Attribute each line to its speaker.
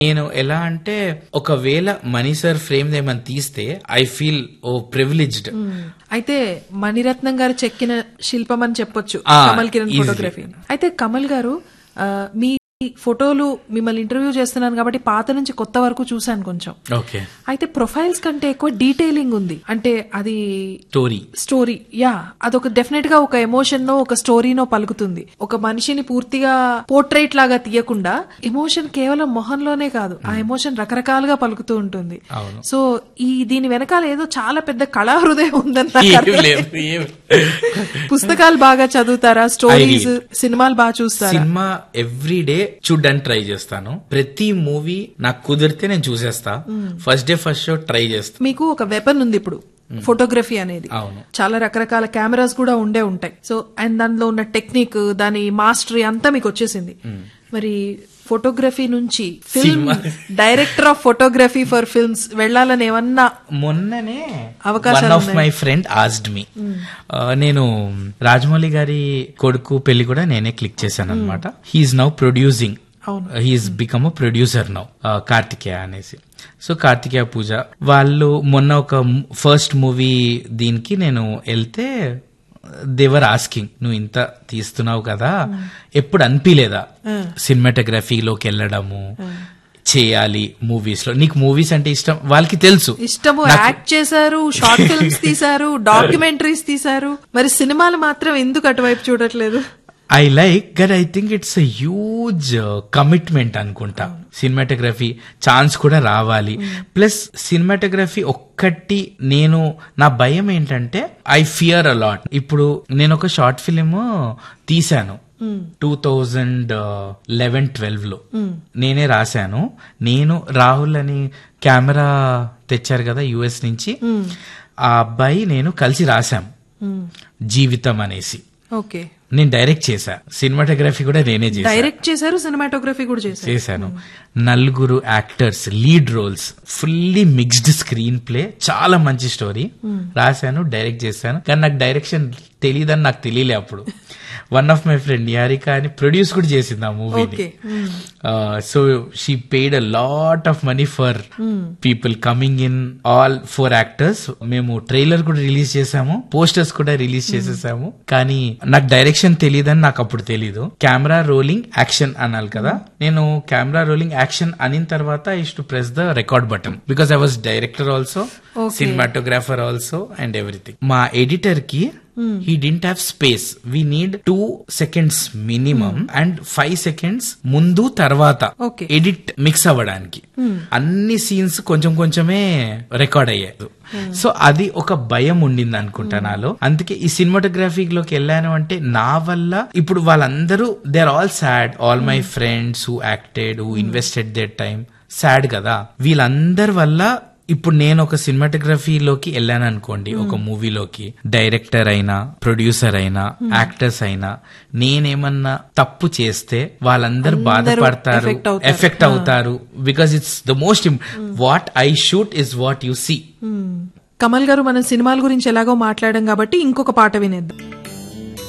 Speaker 1: నేను ఎలా అంటే ఒకవేళ మనీ సార్ ఫ్రేమ్ ఏమైనా తీస్తే ఐ ఫీల్ ఓ ప్రివిలేజ్డ్
Speaker 2: అయితే మణిరత్నం గారు చెక్కిన శిల్పం అని చెప్పొచ్చు
Speaker 1: ఆ,
Speaker 2: కమల్ కిరణ్
Speaker 1: easily.
Speaker 2: ఫోటోగ్రఫీ అయితే కమల్ గారు ఆ, మీ ఫోటోలు మిమ్మల్ని ఇంటర్వ్యూ చేస్తున్నాను కాబట్టి పాత నుంచి కొత్త వరకు చూశాను కొంచెం
Speaker 1: ఓకే
Speaker 2: అయితే ప్రొఫైల్స్ కంటే ఎక్కువ డీటెయిలింగ్ ఉంది అంటే అది
Speaker 1: స్టోరీ
Speaker 2: స్టోరీ యా అదొక డెఫినెట్ గా ఒక ఎమోషన్ నో ఒక స్టోరీనో పలుకుతుంది ఒక మనిషిని పూర్తిగా పోర్ట్రైట్ లాగా తీయకుండా ఎమోషన్ కేవలం మొహంలోనే కాదు ఆ ఎమోషన్ రకరకాలుగా పలుకుతూ ఉంటుంది
Speaker 1: అవును.
Speaker 2: సో ఈ దీని వెనకాల ఏదో చాలా పెద్ద కళా హృదయం ఉందని నాకు
Speaker 1: ఏం
Speaker 2: అర్థమైంది.
Speaker 1: లేదు ఏం
Speaker 2: పుస్తకాలు బాగా చదువుతారా స్టోరీస్ సినిమాలు బాగా చూస్తారా
Speaker 1: సినిమా ఎవ్రీ డే చూడ్డానికి ట్రై చేస్తాను ప్రతి మూవీ నాకు కుదిరితే నేను చూసేస్తా first day first show try చేస్తా
Speaker 2: మీకు ఒక వెపన్ ఉంది ఇప్పుడు ఫోటోగ్రఫీ అనేది
Speaker 1: అవును.
Speaker 2: చాలా రకరకాల కెమెరాస్ కూడా ఉండే ఉంటాయి సో అండ్ దానిలో ఉన్న టెక్నిక్ దాని మాస్టరీ అంతా మీకు వచ్చేసింది మరి ఫోటోగ్రఫీ నుంచి film director of photography for films వెళ్ళాలని ఏమన్నా
Speaker 1: మొన్ననే
Speaker 2: అవకాశాలు
Speaker 1: one of my friend asked me నేను రాజమౌళి గారి కొడుకు పెళ్లి కూడా నేనే క్లిక్ చేశాను అనమాట హీఈస్ నౌ ప్రొడ్యూసింగ్
Speaker 2: అవును.
Speaker 1: He's become a producer now Karthikeya అనేసి సో కార్తికేయ పూజ వాళ్ళు మొన్న ఒక ఫస్ట్ మూవీ దీనికి నేను వెళ్తే దేవర్ ఆస్కింగ్ నువ్వు ఇంత తీస్తున్నావు కదా ఎప్పుడు అనిపించలేదా సినిమాటోగ్రఫీలోకి వెళ్ళడము చేయాలి మూవీస్ లో నీకు మూవీస్ అంటే ఇష్టం వాళ్ళకి తెలుసు
Speaker 2: ఇష్టము యాక్ట్ చేశారు షార్ట్ ఫిల్మ్స్ తీశారు డాక్యుమెంటరీస్ తీశారు మరి సినిమాలు మాత్రం ఎందుకు అటువైపు చూడట్లేదు
Speaker 1: I like but I think it's a huge commitment అనుకుంటా సినిమాటోగ్రఫీ ఛాన్స్ కూడా రావాలి ప్లస్ సినిమాటోగ్రఫీ ఒక్కటి నేను నా భయం ఏంటంటే ఐ ఫియర్ అలాట్ ఇప్పుడు నేను ఒక షార్ట్ ఫిలిం తీశాను టూ థౌజండ్ లెవెన్ ట్వెల్వ్ లో నేనే రాశాను నేను రాహుల్ అని కెమెరా తెచ్చారు కదా యుఎస్ నుంచి ఆ అబ్బాయి నేను కలిసి రాశాం జీవితం అనేసి
Speaker 2: ఓకే
Speaker 1: నేను డైరెక్ట్ చేశా సినిమాటోగ్రఫీ కూడా నేనే చేశా
Speaker 2: డైరెక్ట్ చేశారు సినిమాటోగ్రఫీ కూడా చేశారు
Speaker 1: చేశాను నలుగురు actors lead roles fully mixed screenplay చాలా మంచి స్టోరీ రాశాను డైరెక్ట్ చేశాను కానీ నాకు డైరెక్షన్ తెలియదని నాకు తెలియలే అప్పుడు one of my friend Niharika అని ప్రొడ్యూస్ కూడా చేసింది ఆ మూవీని
Speaker 2: Okay.
Speaker 1: So she paid a lot of money for people coming in all four actors మేము ట్రైలర్ కూడా రిలీజ్ చేసాము పోస్టర్స్ కూడా రిలీజ్ చేసేసాము కానీ నాకు డైరెక్షన్ తెలియదని నాకు అప్పుడు తెలీదు కెమెరా రోలింగ్ యాక్షన్ అనాలి కదా నేను కెమెరా రోలింగ్ యాక్షన్ అనిన తర్వాత I to press the record button because I was director also cinematographer also and everything మా ఎడిటర్ కి he didn't have space we need two seconds minimum and five seconds ముందు తర్వాత
Speaker 2: Okay.
Speaker 1: Edit mix అవ్వడానికి అన్ని scenes కొంచెం కొంచెమే record అయ్యాయి so అది ఒక భయం ఉండింది అనుకుంటా నాలో అందుకే ఈ సినిమాటోగ్రఫీలోకి వెళ్ళాను అంటే నా వల్ల ఇప్పుడు వాళ్ళందరూ they are all sad all my friends who acted who invested their time sad కదా వీళ్ళందరి వల్ల ఇప్పుడు నేను ఒక సినిమాటోగ్రఫీలోకి వెళ్ళాను అనుకోండి ఒక మూవీలోకి డైరెక్టర్ అయినా ప్రొడ్యూసర్ అయినా యాక్టర్స్ అయినా నేనేమన్నా తప్పు చేస్తే వాళ్ళందరూ బాధపడతారు
Speaker 2: affect అవుతారు.
Speaker 1: ఎఫెక్ట్ అవుతారు because it's the most what I shoot is what you see
Speaker 2: Kamal గారు మనం సినిమాల గురించి ఎలాగో మాట్లాడాం కాబట్టి ఇంకొక పాట వినేద్దాం